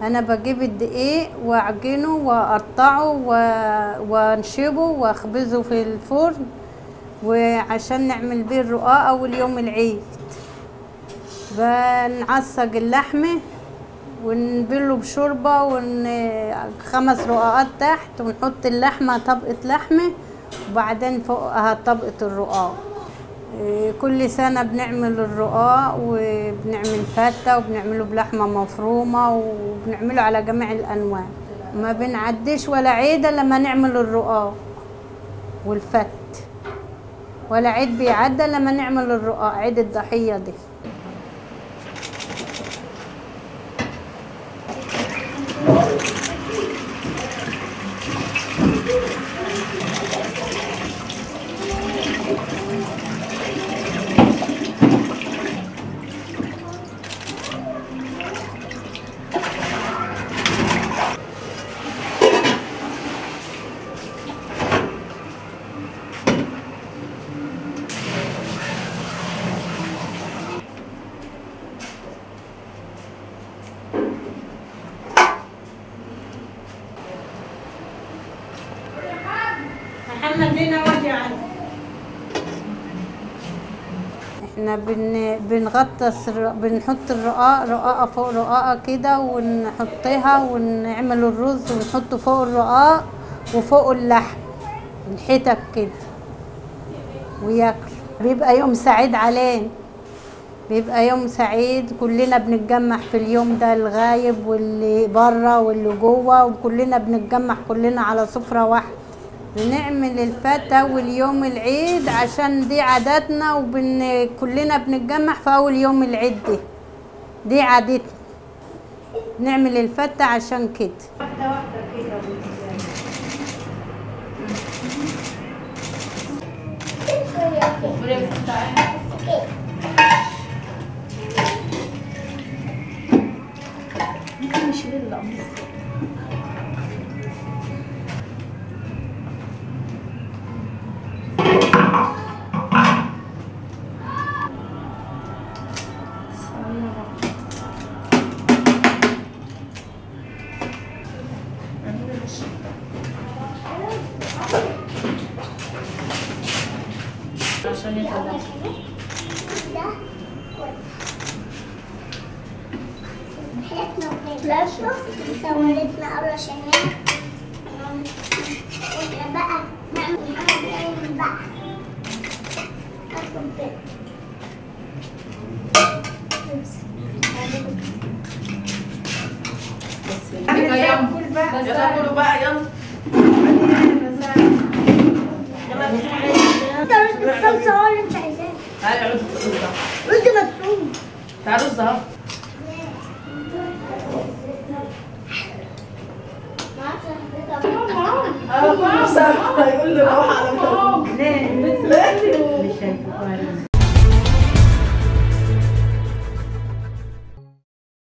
انا بجيب الدقيق واعجنه واقطعه و- وانشبه واخبزه في الفرن وعشان نعمل بيه الرقاق اول يوم العيد بنعصج اللحمه ونبله بشوربه ون خمس رقاقات تحت ونحط اللحمه طبقه لحمه وبعدين فوقها طبقه الرقاق إيه، كل سنة بنعمل الرقاق وبنعمل فتة وبنعمله بلحمة مفرومة وبنعمله على جميع الأنواع ما بنعديش ولا عيد إلا لما نعمل الرقاق والفت ولا عيد بيعدى لما نعمل الرقاق عيد الضحية دي محمد هنا وجع احنا بن بنغطس الر- بنحط الرقاق رقاقة فوق رقاقة كده ونحطها ونعمل الرز ونحطه فوق الرقاق وفوق اللحم الحتت كده وياكل بيبقى يوم سعيد علينا بيبقى يوم سعيد كلنا بنتجمع في اليوم ده الغايب واللي بره واللي جوه وكلنا بنتجمع كلنا على سفرة واحدة بنعمل الفتة أول يوم العيد عشان دي عاداتنا وبن كلنا بنتجمع في أول يوم العيد دي دي عادتنا نعمل الفتة عشان كده واحدة واحدة كده عشان يطلع لابتوب صورتنا أول شهر بقى نعمل حاجة بقى أطلب بقى. يلا كلوا بقى يلا انت رز بالصلصة هو اللي انت عايزاه تعالي رز رز رز مدفون تعالي رز اهو ما اعرفش حضرتك هيقول لي روح على